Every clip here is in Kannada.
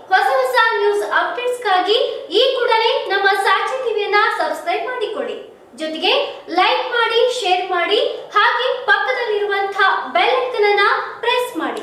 ಹೊಸ ಹೊಸ ನ್ಯೂಸ್ ಅಪ್ಡೇಟ್ಸ್ಗಾಗಿ ಈ ಕೂಡಲೇ ನಮ್ಮ ಸಾಕ್ಷಿ ಟಿವಿಯನ್ನ ಸಬ್ಸ್ಕ್ರೈಬ್ ಮಾಡಿಕೊಳ್ಳಿ ಜೊತೆಗೆ ಲೈಕ್ ಮಾಡಿ ಶೇರ್ ಮಾಡಿ ಹಾಗೆ ಪಕ್ಕದಲ್ಲಿರುವಂತಹ ಬೆಲ್ ಐಕನ್ ಅನ್ನ ಪ್ರೆಸ್ ಮಾಡಿ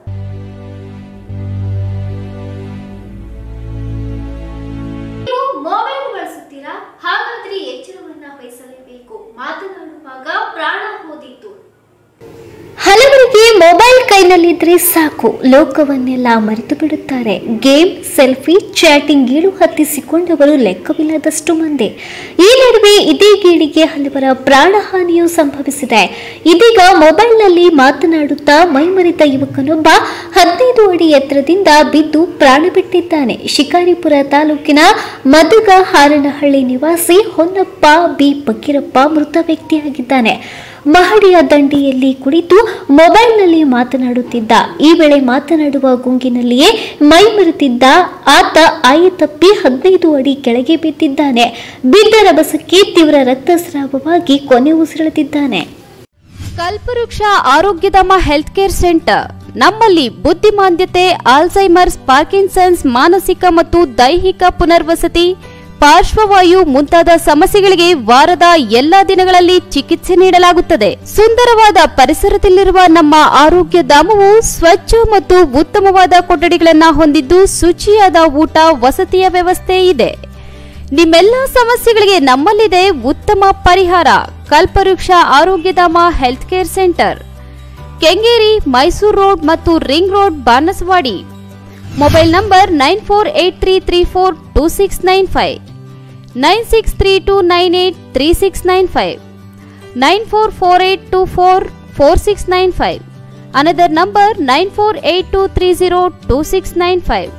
ನೀವು ಮೊಬೈಲ್ ಬಳಸುತ್ತೀರಾ ಹಾಗಾದ್ರೆ ಎಚ್ಚರವನ್ನ ವಹಿಸಲೇಬೇಕು ಮಾತನಾಡುವಾಗ ಪ್ರಾಣ ಹೋದಿತ್ತು ಹಲವರಿಗೆ ಮೊಬೈಲ್ ಕೈನಲ್ಲಿದ್ರೆ ಸಾಕು ಲೋಕವನ್ನೆಲ್ಲ ಮರೆತು ಬಿಡುತ್ತಾರೆ ಗೇಮ್ ಸೆಲ್ಫಿ ಚಾಟಿಂಗ್ ಗೀಳು ಹತ್ತಿಸಿಕೊಂಡವರು ಲೆಕ್ಕವಿಲ್ಲದಷ್ಟು ಮಂದಿ ಈ ನಡುವೆ ಇದೇ ಗೀಳಿಗೆ ಹಲವರ ಪ್ರಾಣಹಾನಿಯೂ ಸಂಭವಿಸಿದೆ ಇದೀಗ ಮೊಬೈಲ್ನಲ್ಲಿ ಮಾತನಾಡುತ್ತಾ ಮೈಮರೆತ ಯುವಕನೊಬ್ಬ ಹದಿನೈದು ಅಡಿ ಎತ್ತರದಿಂದ ಬಿದ್ದು ಪ್ರಾಣ ಬಿಟ್ಟಿದ್ದಾನೆ ಶಿಕಾರಿಪುರ ತಾಲೂಕಿನ ಮದುಗ ಹಾರನಹಳ್ಳಿ ನಿವಾಸಿ ಹೊನ್ನಪ್ಪ ಬಿ ಫಕೀರಪ್ಪ ಮೃತ ವ್ಯಕ್ತಿಯಾಗಿದ್ದಾನೆ ಮಹಡಿಯ ದಂಡೆಯಲ್ಲಿ ಕುಳಿತು ಮೊಬೈಲ್ನಲ್ಲಿ ಮಾತನಾಡುತ್ತಿದ್ದ ಈ ವೇಳೆ ಮಾತನಾಡುವ ಗುಂಗಿನಲ್ಲಿಯೇ ಮೈ ಮರೆತಿದ್ದ ಆತ ಆಯ ತಪ್ಪಿ ಹದಿನೈದು ಅಡಿ ಕೆಳಗೆ ಬಿದ್ದಿದ್ದಾನೆ ಬಿದ್ದ ರಭಸಕ್ಕೆ ತೀವ್ರ ರಕ್ತಸ್ರಾವವಾಗಿ ಕೊನೆ ಉಸಿರೆಳೆದಿದ್ದಾನೆ ಕಲ್ಪವೃಕ್ಷ ಆರೋಗ್ಯಧಾಮ ಹೆಲ್ತ್ ಕೇರ್ ಸೆಂಟರ್ ನಮ್ಮಲ್ಲಿ ಬುದ್ಧಿಮಾಂದ್ಯತೆ ಆಲ್ಝೈಮರ್ಸ್ ಪಾರ್ಕಿನ್ಸನ್ಸ್ ಮಾನಸಿಕ ಮತ್ತು ದೈಹಿಕ ಪುನರ್ವಸತಿ ಪಾರ್ಶ್ವವಾಯು ಮುಂತಾದ ಸಮಸ್ಯೆಗಳಿಗೆ ವಾರದ ಎಲ್ಲಾ ದಿನಗಳಲ್ಲಿ ಚಿಕಿತ್ಸೆ ನೀಡಲಾಗುತ್ತದೆ ಸುಂದರವಾದ ಪರಿಸರದಲ್ಲಿರುವ ನಮ್ಮ ಆರೋಗ್ಯ ಧಾಮವು ಸ್ವಚ್ಛ ಮತ್ತು ಉತ್ತಮವಾದ ಕೊಠಡಿಗಳನ್ನು ಹೊಂದಿದ್ದು ಶುಚಿಯಾದ ಊಟ ವಸತಿಯ ವ್ಯವಸ್ಥೆ ಇದೆ ನಿಮ್ಮೆಲ್ಲ ಸಮಸ್ಯೆಗಳಿಗೆ ನಮ್ಮಲ್ಲಿದೆ ಉತ್ತಮ ಪರಿಹಾರ Kalpavriksha Arogyadhama health care centre Kengeri Mysuru road ಮತ್ತು ring road Banaswadi mobile number nine four eight three three four two six nine five nine six three two nine eight three six nine five nine four four eight two four four six nine five another number nine four eight two three zero two six nine five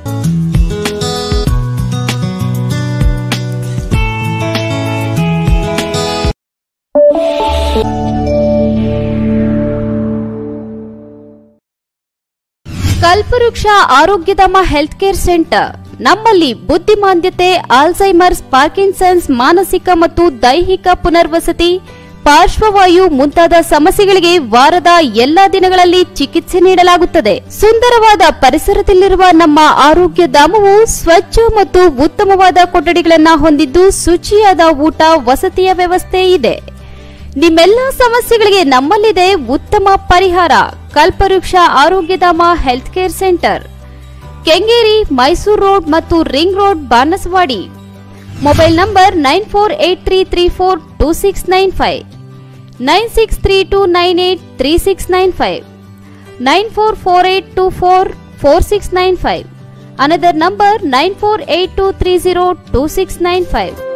Kalpavriksha Arogyadhama health care centre ನಮ್ಮಲ್ಲಿ ಬುದ್ಧಿಮಾಂದ್ಯತೆ ಆಲ್ಝೈಮರ್ಸ್ ಪಾರ್ಕಿನ್ಸನ್ಸ್ ಮಾನಸಿಕ ಮತ್ತು ದೈಹಿಕ ಪುನರ್ವಸತಿ ಪಾರ್ಶ್ವವಾಯು ಮುಂತಾದ ಸಮಸ್ಯೆಗಳಿಗೆ ವಾರದ ಎಲ್ಲಾ ದಿನಗಳಲ್ಲಿ ಚಿಕಿತ್ಸೆ ನೀಡಲಾಗುತ್ತದೆ ಸುಂದರವಾದ ಪರಿಸರದಲ್ಲಿರುವ ನಮ್ಮ ಆರೋಗ್ಯ ಧಾಮವು ಸ್ವಚ್ಛ ಮತ್ತು ಉತ್ತಮವಾದ ಕೊಠಡಿಗಳನ್ನು ಹೊಂದಿದ್ದು ಶುಚಿಯಾದ ಊಟ ವಸತಿಯ ವ್ಯವಸ್ಥೆ ಇದೆ ನಿಮ್ಮೆಲ್ಲ ಸಮಸ್ಯೆಗಳಿಗೆ ನಮ್ಮಲ್ಲಿದೆ ಉತ್ತಮ ಪರಿಹಾರ Kalpavriksha Arogyadhama health care centre Kengeri Mysuru road ಮತ್ತು ring road Banaswadi mobile number nine four eight three three four two six nine five nine six three two nine eight three six nine five nine four four eight two four four six nine five another number nine four eight two three zero two six nine five